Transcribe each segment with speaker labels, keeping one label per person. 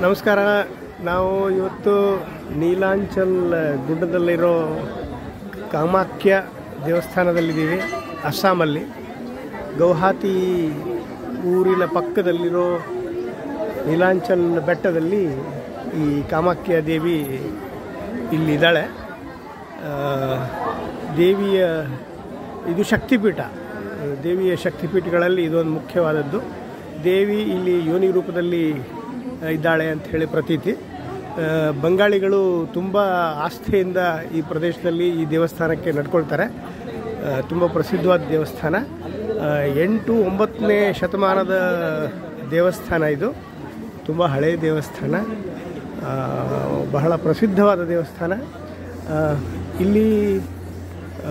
Speaker 1: ನಮಸ್ಕಾರ ನಾವು ಇವತ್ತು ನೀಲಾಂಚಲ್ ಗುಡ್ಡದಲ್ಲಿರೋ ಕಾಮಾಖ್ಯ ದೇವಸ್ಥಾನದಲ್ಲಿದ್ದೀವಿ ಅಸ್ಸಾಮಲ್ಲಿ ಗೌಹಾತಿ ಊರಿನ ಪಕ್ಕದಲ್ಲಿರೋ ನೀಲಾಂಚಲ್ ಬೆಟ್ಟದಲ್ಲಿ ಈ ಕಾಮಾಖ್ಯ ದೇವಿ ಇಲ್ಲಿದ್ದಾಳೆ ಆ, ದೇವಿಯ ಇದು ಶಕ್ತಿಪೀಠ ದೇವಿಯ ಶಕ್ತಿಪೀಠಗಳಲ್ಲಿ ಇದೊಂದು ಮುಖ್ಯವಾದದ್ದು ದೇವಿ ಇಲ್ಲಿ ಯೋನಿ ರೂಪದಲ್ಲಿ ಇದ್ದಾಳೆ ಅಂತ ಹೇಳಿ ಪ್ರತೀತಿ ಆ, ಬಂಗಾಳಿಗಳು ತುಂಬ ಆಸ್ಥೆಯಿಂದ ಈ ಪ್ರದೇಶದಲ್ಲಿ ಈ ದೇವಸ್ಥಾನಕ್ಕೆ ನಡ್ಕೊಳ್ತಾರೆ ತುಂಬ ಪ್ರಸಿದ್ಧವಾದ ದೇವಸ್ಥಾನ ಆ, ಎಂಟು ಒಂಬತ್ತನೇ ಶತಮಾನದ ದೇವಸ್ಥಾನ ಇದು ತುಂಬ ಹಳೆಯ ದೇವಸ್ಥಾನ ಆ, ಬಹಳ ಪ್ರಸಿದ್ಧವಾದ ದೇವಸ್ಥಾನ ಆ, ಇಲ್ಲಿ ಆ,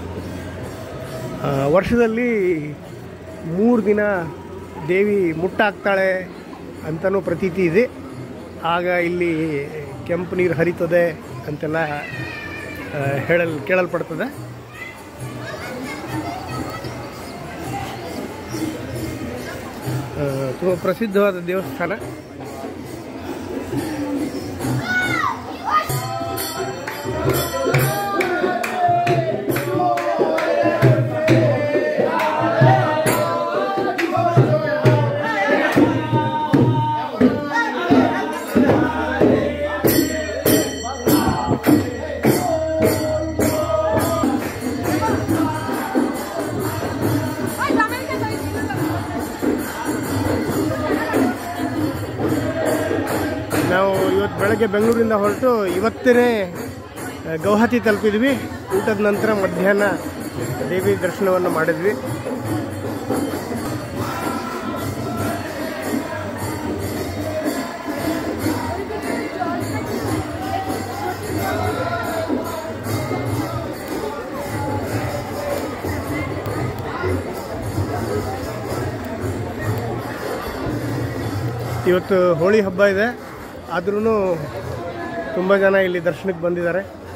Speaker 1: ಆ, ವರ್ಷದಲ್ಲಿ ಮೂರು ದಿನ ದೇವಿ ಮುಟ್ಟಾಗ್ತಾಳೆ ಅಂತಲೂ ಪ್ರತೀತಿ ಇದೆ ಆಗ ಇಲ್ಲಿ ಕೆಂಪು ನೀರು ಹರಿತದೆ ಅಂತೆಲ್ಲ ಆ, ಹೇಳಲ್ ಕೇಳಲ್ಪಡ್ತದೆ ಆ, ತುಂಬ ಪ್ರಸಿದ್ಧವಾದ ದೇವಸ್ಥಾನ ನಾವು ಇವತ್ತು ಬೆಳಗ್ಗೆ ಬೆಂಗಳೂರಿಂದ ಹೊರಟು ಇವತ್ತೇ ಆ, ಗೌಹಾತಿ ತಲುಪಿದ್ವಿ ಊಟದ ನಂತರ ಮಧ್ಯಾಹ್ನ ದೇವಿ ದರ್ಶನವನ್ನು ಮಾಡಿದ್ವಿ ಇವತ್ತು ಹೋಳಿ ಹಬ್ಬ ಇದೆ ಆದ್ರೂ ತುಂಬ ಜನ ಇಲ್ಲಿ ದರ್ಶನಕ್ಕೆ ಬಂದಿದ್ದಾರೆ